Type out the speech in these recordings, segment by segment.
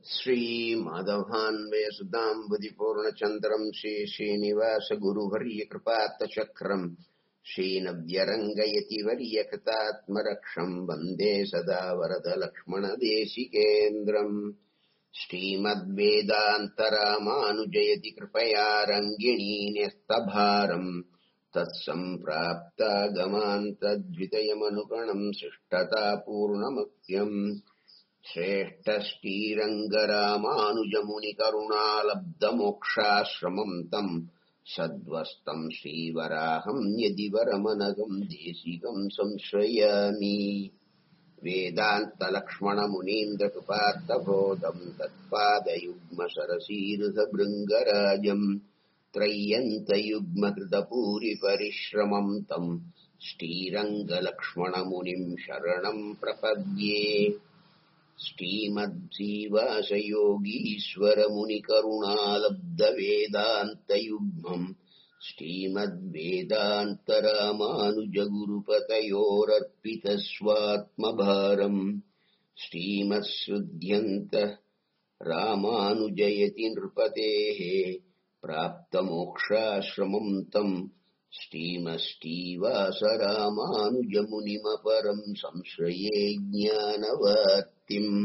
श्रीमाधवान्वयसुताम्बुदिपूर्णचन्द्रम् श्रीश्रीनिवासगुरुवर्यकृपात्तचक्रम् श्रीनव्यरङ्गयति वर्यकृतात्मरक्षम् वन्दे सदा वरदलक्ष्मणदेशिकेन्द्रम् श्रीमद्वेदान्तरामानुजयति कृपया रङ्गिणी न्यस्तभारम् तत्सम्प्राप्तागमान्तद्वितयमनुगणम् शिष्टतापूर्णमत्यम् श्रेष्ठश्रीरङ्गरामानुजमुनिकरुणालब्धमोक्षाश्रमम् तम् सद्वस्तम् श्रीवराहम् यदि वरमनघम् देशिकम् संश्रयामि वेदान्तलक्ष्मणमुनीन्द्रकृपार्थबोधम् तत्पादयुग्मसरसीरुधभृङ्गराजम् त्रय्यन्तयुग्मकृतपूरिपरिश्रमम् तम् श्रीरङ्गलक्ष्मणमुनिम् शरणम् प्रपद्ये श्रीमद्जीवासयोगीश्वरमुनिकरुणालब्धवेदान्तयुग्मम् श्रीमद्वेदान्तरामानुजगुरुपतयोरर्पितस्वात्मभारम् श्रीमत्सृध्यन्त रामानुजयति नृपतेः प्राप्तमोक्षाश्रमम् तम् श्रीमष्टीवासरामानुजमुनिमपरम् संश्रये ज्ञानवर्तिम्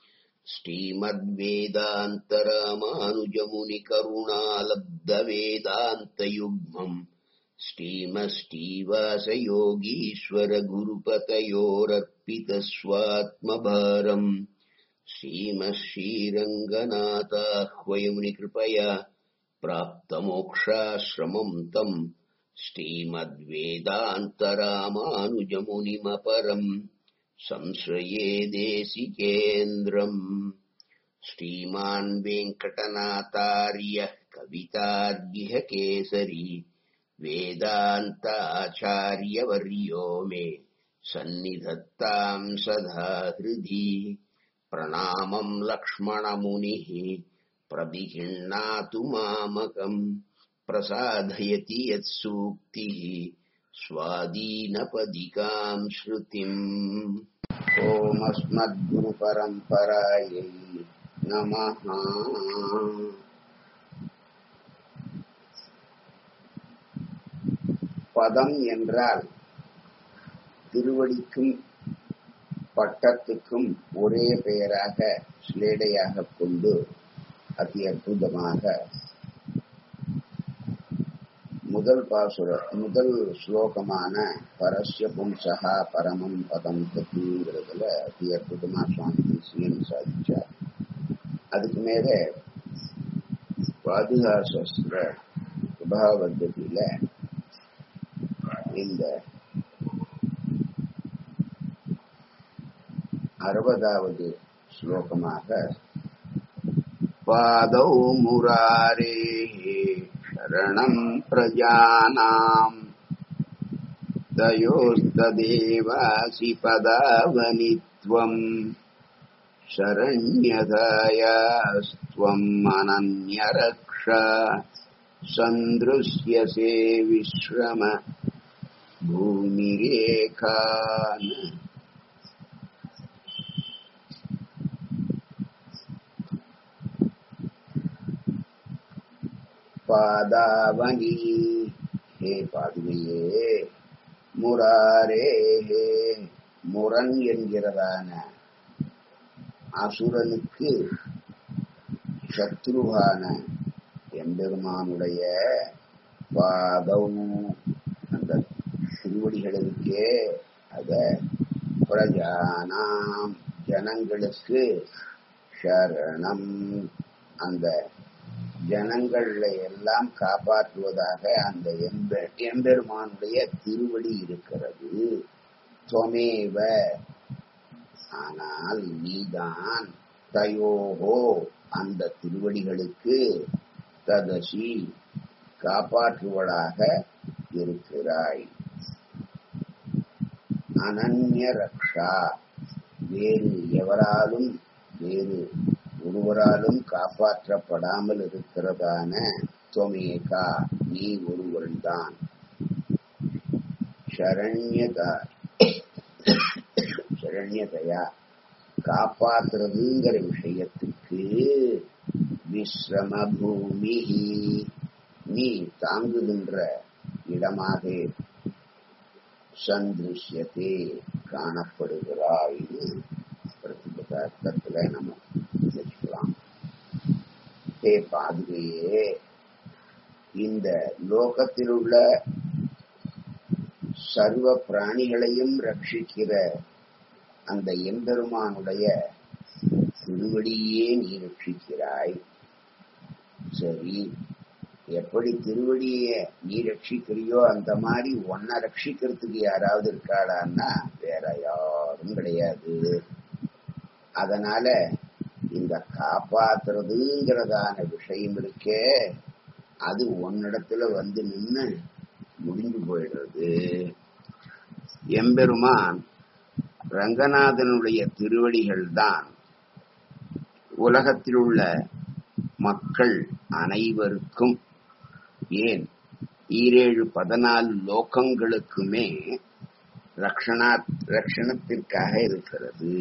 श्रीमद्वेदान्तरामानुजमुनिकरुणालब्धवेदान्तयुग्मम् श्रीमष्टीवासयोगीश्वरगुरुपतयोरर्पितस्वात्मभारम् श्रीमश्रीरङ्गनाथाह्वयमुनिकृपया प्राप्तमोक्षाश्रमम् तम् श्रीमद्वेदान्तरामानुजमुनिमपरम् संश्रये देशिकेन्द्रम् श्रीमान् वेङ्कटनाथार्यः कवितार्यः केसरी वेदान्ताचार्यवर्यो मे सन्निधत्ताम् सदा हृदि प्रणामम् लक्ष्मणमुनिः प्रविहिण्णातु मामकम् प्रसादयति यत्सूक्तिः स्वादीनपदिकाम् श्रुतिम् ओमस्मद्गुरुपरम्परायै नमः பதம் என்றால் திருவடிக்கும் பட்டத்துக்கும் ஒரே பெயராக ஸ்லேடையாக கொண்டு அதி அற்புதமாக முதல் பாசுர முதல் ஸ்லோகமான பரஸ்ய பும்சகா பரமம் பதம் பத்திங்கிறதுல அதி அற்புதமா சுவாமி தேசியன் சாதிச்சார் அதுக்கு மேல பாதுகாசஸ்திர சுபாபத்தில இந்த அறுபதாவது ஸ்லோகமாக பாதௌ முராரே शरणम् प्रजानाम् तयोस्तदेवासि पदावनि त्वम् शरण्यतायास्त्वम् अनन्यरक्षा सन्दृश्यसे विश्रम भूमिरेखान् பாதாவனி ஹே பாதுகையே முராரே ஹே முரன் என்கிறதான அசுரனுக்கு சத்ருவான எம்பெருமானுடைய பாதம் அந்த திருவடிகளுக்கே அத பிரஜானாம் ஜனங்களுக்கு சரணம் அந்த ஜனங்களை எல்லாம் காப்பாற்றுவதாக அந்த எம்பெ எம்பெருமானுடைய திருவடி இருக்கிறது துவமேவ ஆனால் நீதான் தயோகோ அந்த திருவடிகளுக்கு ததசி காப்பாற்றுவதாக இருக்கிறாய் அனன்ய ரக்ஷா வேறு எவராலும் வேறு ஒருவராலும் காப்பாற்றப்படாமல் இருக்கிறதான துவமேகா நீ ஒருவன்தான் சரண்யதா சரண்யதையா காப்பாத்துறதுங்கிற விஷயத்துக்கு விஸ்ரம பூமி நீ தாங்குகின்ற இடமாக சந்திருஷ்யத்தே காணப்படுகிறாய்னு பிரதிபதார்த்தத்துல நம்ம வச்சுக்கலாம் ஹே பாதுகையே இந்த லோகத்தில் உள்ள சர்வ பிராணிகளையும் ரட்சிக்கிற அந்த எம்பெருமானுடைய திருவடியே நீ ரட்சிக்கிறாய் சரி எப்படி திருவடிய நீ ரட்சிக்கிறியோ அந்த மாதிரி ஒன்ன ரட்சிக்கிறதுக்கு யாராவது இருக்காளான்னா வேற யாரும் கிடையாது அதனால இந்த காப்பாத்துறதுங்கிறதான விஷயம் இருக்கே அது உன்னிடத்துல வந்து நின்னு முடிஞ்சு போயிடுறது எம்பெருமான் ரங்கநாதனுடைய திருவடிகள் தான் உலகத்தில் உள்ள மக்கள் அனைவருக்கும் ஏன் ஈரேழு பதினாலு லோகங்களுக்குமே ரக்ஷணா ரக்ஷணத்திற்காக இருக்கிறது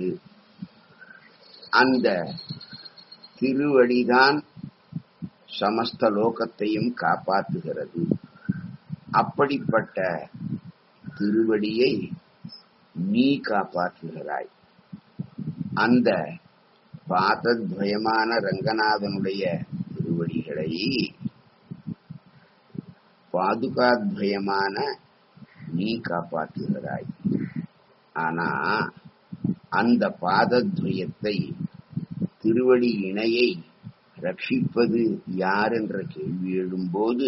அந்த திருவடிதான் சமஸ்த லோகத்தையும் காப்பாற்றுகிறது அப்படிப்பட்ட திருவடியை நீ காப்பாற்றுகிறாய் அந்த பாதத்வயமான ரங்கநாதனுடைய திருவடிகளை பாதுகாத்வயமான நீ காப்பாற்றுகிறாய் ஆனா அந்த பாதத்வயத்தை திருவடி இணையை ரட்சிப்பது யார் என்ற கேள்வி எழும்போது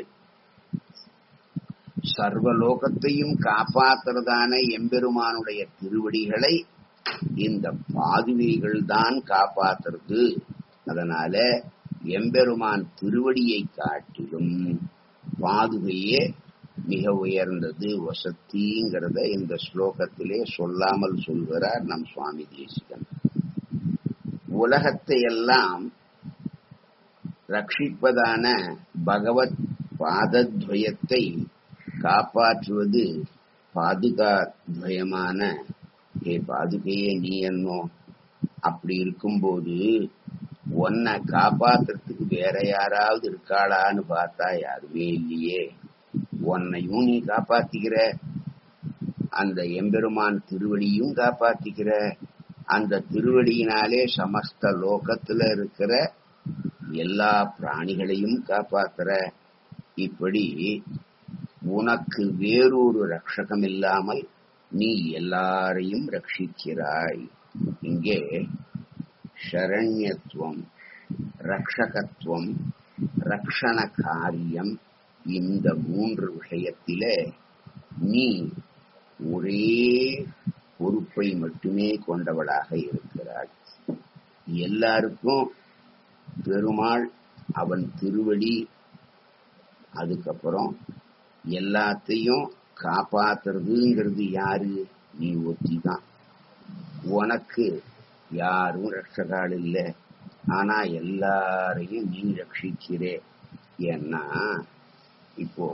சர்வலோகத்தையும் காப்பாற்றுறதான எம்பெருமானுடைய திருவடிகளை இந்த பாதுகைகள் தான் காப்பாத்துறது அதனால எம்பெருமான் திருவடியை காட்டிலும் பாதுகையே மிக உயர்ந்தது வசத்திங்கிறத இந்த ஸ்லோகத்திலே சொல்லாமல் சொல்கிறார் நம் சுவாமி தேசிகன் உலகத்தை எல்லாம் ரட்சிப்பதான பகவத் பாதத்வயத்தை காப்பாற்றுவது பாதுகாத்வயமான ஏ பாதுகையே நீ என்னோ அப்படி இருக்கும்போது உன்னை காப்பாத்துறதுக்கு வேற யாராவது இருக்காளான்னு பார்த்தா யாருமே இல்லையே உன்னையும் நீ காப்பாத்திக்கிற அந்த எம்பெருமான் திருவடியும் காப்பாத்திக்கிற அந்த திருவடியினாலே சமஸ்த லோகத்துல இருக்கிற எல்லா பிராணிகளையும் காப்பாத்துற இப்படி உனக்கு வேறொரு ரட்சகம் இல்லாமல் நீ எல்லாரையும் ரட்சிக்கிறாய் இங்கே ஷரண்யத்துவம் ரக்ஷகத்துவம் ரக்ஷண காரியம் இந்த மூன்று விஷயத்திலே நீ ஒரே பொறுப்பை மட்டுமே கொண்டவளாக இருக்கிறாள் எல்லாருக்கும் பெருமாள் அவன் திருவடி அதுக்கப்புறம் எல்லாத்தையும் காப்பாத்துறதுங்கிறது யாரு நீ ஒத்தி தான் உனக்கு யாரும் ரட்சகால் இல்லை ஆனா எல்லாரையும் நீ ரட்சிக்கிறே ஏன்னா இப்போ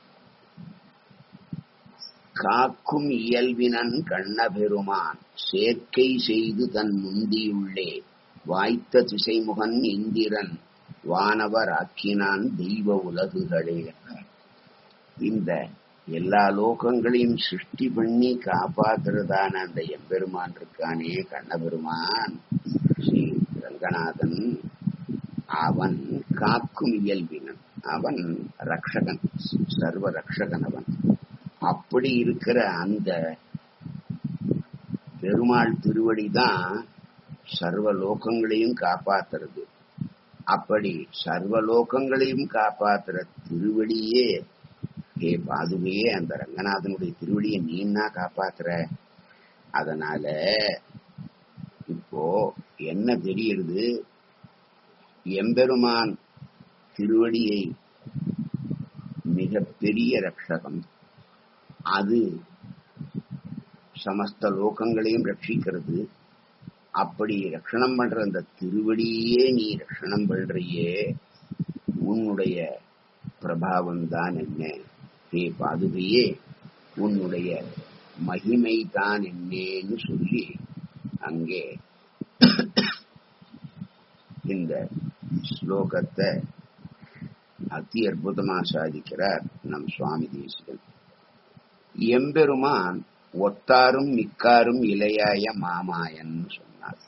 காக்கும் இயல்பினன் கண்ணபெருமான் சேர்க்கை செய்து தன் முந்தியுள்ளே வாய்த்த திசைமுகன் இந்திரன் வானவர் ஆக்கினான் தெய்வ உலகுகளே இந்த எல்லா லோகங்களையும் சிருஷ்டி பண்ணி காப்பாத்துறதான அந்த எம்பெருமான் இருக்கானே கண்ணபெருமான் ஸ்ரீ ரங்கநாதன் அவன் காக்கும் இயல்பினன் அவன் ரக்ஷகன் சர்வ ரக்ஷகன் அவன் அப்படி இருக்கிற அந்த பெருமாள் திருவடி தான் சர்வ லோகங்களையும் காப்பாத்துறது அப்படி சர்வ லோகங்களையும் காப்பாத்துற திருவடியே ஏ பாதுகையே அந்த ரங்கநாதனுடைய திருவடியை நீன்னா காப்பாத்துற அதனால இப்போ என்ன தெரியுது எம்பெருமான் திருவடியை மிக பெரிய ரட்சகம் அது சமஸ்த லோகங்களையும் ரட்சிக்கிறது அப்படி ரட்சணம் பண்ற அந்த திருவடியே நீ ரட்சணம் பண்றியே உன்னுடைய பிரபாவம் தான் என்ன ஹே பாதுகையே உன்னுடைய மகிமை தான் என்னன்னு சொல்லி அங்கே இந்த ஸ்லோகத்தை அதி அற்புதமா சாதிக்கிறார் நம் சுவாமி தேசிகன் எம்பெருமான் ஒத்தாரும் மிக்காரும் இலையாய மாமாயன்னு சொன்னார்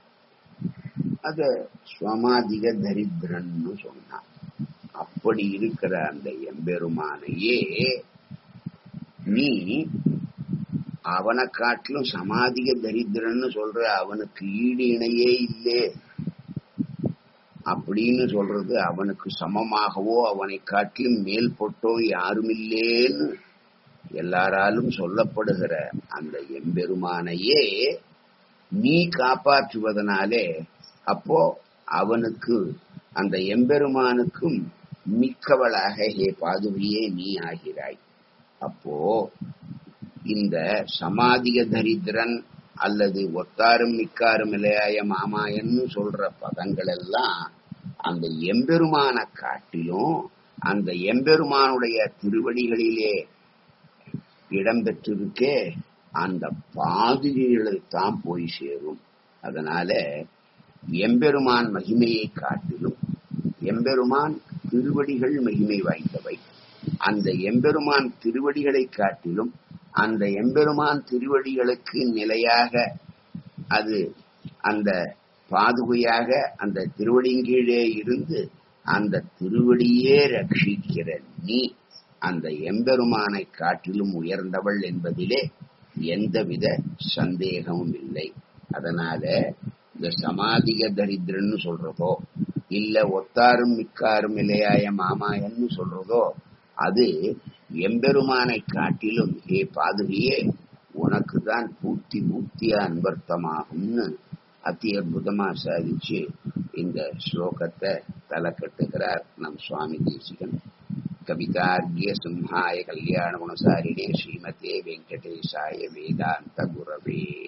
அத சுவமாதிக தரித்திரன்னு சொன்னார் அப்படி இருக்கிற அந்த எம்பெருமானையே நீ அவனை காட்டிலும் சமாதிக தரித்திரன்னு சொல்ற அவனுக்கு ஈடு இணையே இல்லே அப்படின்னு சொல்றது அவனுக்கு சமமாகவோ அவனை காட்டிலும் மேல்பட்டோ யாரும் இல்லேன்னு எல்லாராலும் சொல்லப்படுகிற அந்த எம்பெருமானையே நீ காப்பாற்றுவதனாலே அப்போ அவனுக்கு அந்த எம்பெருமானுக்கும் மிக்கவளாக ஹே பாதுகையே நீ ஆகிறாய் அப்போ இந்த சமாதிக தரித்திரன் அல்லது ஒத்தாரும் மிக்காரும் இலையாய மாமாயன்னு சொல்ற பதங்கள் எல்லாம் அந்த எம்பெருமான காட்டிலும் அந்த எம்பெருமானுடைய திருவடிகளிலே இடம்பெற்றிருக்கே அந்த பாதுகைகளுக்கு போய் சேரும் அதனால எம்பெருமான் மகிமையை காட்டிலும் எம்பெருமான் திருவடிகள் மகிமை வாய்ந்தவை அந்த எம்பெருமான் திருவடிகளை காட்டிலும் அந்த எம்பெருமான் திருவடிகளுக்கு நிலையாக அது அந்த பாதுகையாக அந்த திருவடியின் கீழே இருந்து அந்த திருவடியே ரட்சிக்கிற நீ அந்த எம்பெருமானை காட்டிலும் உயர்ந்தவள் என்பதிலே எந்தவித சந்தேகமும் இல்லை அதனால இந்த சமாதிக தரித்திரன்னு சொல்றதோ இல்ல ஒத்தாரும் மிக்காரும் இல்லையாய மாமாயன்னு சொல்றதோ அது எம்பெருமானை காட்டிலும் ஏ பாதுகையே உனக்கு தான் பூர்த்தி பூர்த்தியா அன்பர்த்தமாகும்னு அத்தி அற்புதமா சாதிச்சு இந்த ஸ்லோகத்தை தலை கட்டுகிறார் நம் சுவாமி தேசிகன் கவிதார்கிய சிம்ஹாய கல்யாண குணசாரிணே ஸ்ரீமதே வெங்கடேசாய வேதாந்த குரவே